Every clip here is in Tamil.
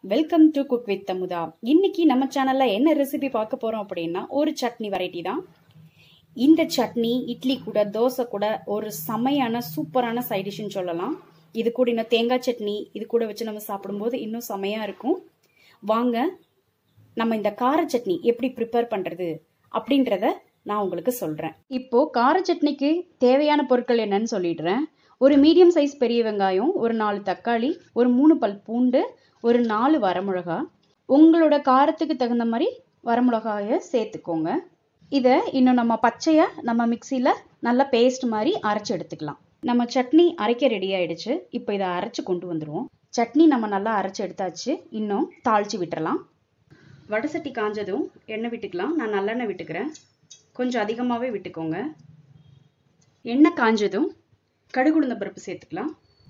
welcome to cook with Amudha இன்னைக்கு நம்ம சேனல்ல என்ன ரெசிபி பார்க்க போறோம் அப்படின்னா ஒரு சட்னி வெரைட்டி தான் இந்த சட்னி இட்லி கூட தோசை கூட ஒரு செமையான சூப்பரான சைட் டிஷ்னு சொல்லலாம் இது கூட இன்னும் தேங்காய் சட்னி இது கூட வச்சு நம்ம சாப்பிடும்போது இன்னும் செமையா இருக்கும் வாங்க நம்ம இந்த கார சட்னி எப்படி ப்ரிப்பேர் பண்றது அப்படின்றத நான் உங்களுக்கு சொல்றேன் இப்போ கார சட்னிக்கு தேவையான பொருட்கள் என்னன்னு சொல்லிடுறேன் ஒரு மீடியம் சைஸ் பெரிய வெங்காயம் ஒரு நாலு தக்காளி ஒரு மூணு பல் பூண்டு ஒரு நாலு வரமிளகா உங்களோட காரத்துக்கு தகுந்த மாதிரி வரமிளகாயை சேர்த்துக்கோங்க இதை இன்னும் நம்ம பச்சையாக நம்ம மிக்சியில் நல்லா பேஸ்ட் மாதிரி அரைச்சி எடுத்துக்கலாம் நம்ம சட்னி அரைக்க ரெடி ஆயிடுச்சு இப்போ இதை அரைச்சி கொண்டு வந்துடுவோம் சட்னி நம்ம நல்லா அரைச்சி எடுத்தாச்சு இன்னும் தாளித்து விட்டுறலாம் வடை சட்டி காஞ்சதும் எண்ணெய் விட்டுக்கலாம் நான் நல்லெண்ணெய் விட்டுக்கிறேன் கொஞ்சம் அதிகமாகவே விட்டுக்கோங்க எண்ணெய் காஞ்சதும் கடுகுளுந்த பருப்பு சேர்த்துக்கலாம்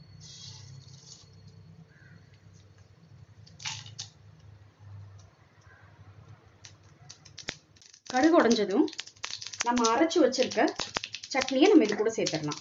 கடுகு உடஞ்சதும் நம்ம அரைச்சி வச்சிருக்க சட்னியை நம்ம இது கூட சேர்த்துடலாம்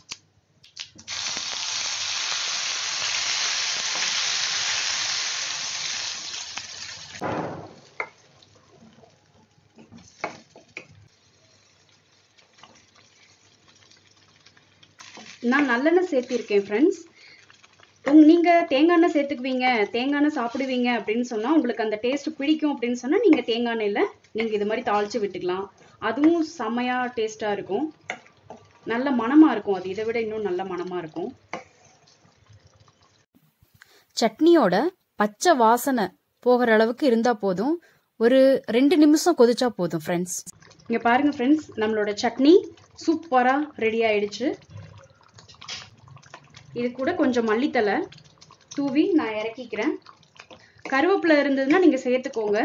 நான் நல்லெண்ணெய் சேர்த்திருக்கேன் ஃப்ரெண்ட்ஸ் உங் நீங்கள் தேங்காய் எண்ணெய் சேர்த்துக்குவீங்க தேங்காய் எண்ணெய் சாப்பிடுவீங்க அப்படின்னு சொன்னால் உங்களுக்கு அந்த டேஸ்ட் பிடிக்கும் அப்படின்னு சொன்னால் நீங்கள் தேங்காய் எண்ணெயில் நீங்கள் இது மாதிரி தாளித்து விட்டுக்கலாம் அதுவும் செம்மையாக டேஸ்ட்டாக இருக்கும் நல்ல மணமாக இருக்கும் அது இதை விட இன்னும் நல்ல மணமாக இருக்கும் சட்னியோட பச்சை வாசனை போகிற அளவுக்கு இருந்தால் போதும் ஒரு ரெண்டு நிமிஷம் கொதிச்சா போதும் ஃப்ரெண்ட்ஸ் இங்கே பாருங்கள் ஃப்ரெண்ட்ஸ் நம்மளோட சட்னி சூப்பராக ரெடி ஆயிடுச்சு இது கூட கொஞ்சம் மல்லித்தலை தூவி நான் இறக்கிக்கிறேன் கருவேப்பிலை இருந்ததுன்னா நீங்கள் சேர்த்துக்கோங்க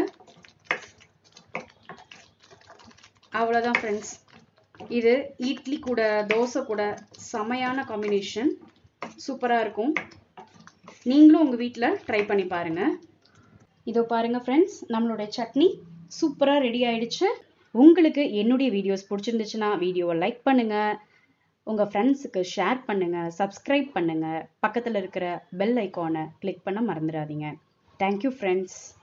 அவ்வளோதான் ஃப்ரெண்ட்ஸ் இது இட்லி கூட தோசை கூட செமையான காம்பினேஷன் சூப்பராக இருக்கும் நீங்களும் உங்கள் வீட்டில் ட்ரை பண்ணி பாருங்கள் இதோ பாருங்கள் ஃப்ரெண்ட்ஸ் நம்மளோட சட்னி சூப்பராக ரெடி ஆயிடுச்சு உங்களுக்கு என்னுடைய வீடியோஸ் பிடிச்சிருந்துச்சுன்னா வீடியோவை லைக் பண்ணுங்கள் உங்கள் ஃப்ரெண்ட்ஸுக்கு ஷேர் பண்ணுங்கள் சப்ஸ்கிரைப் பண்ணுங்கள் பக்கத்தில் இருக்கிற பெல் ஐக்கானை கிளிக் பண்ண மறந்துடாதீங்க தேங்க்யூ ஃப்ரெண்ட்ஸ்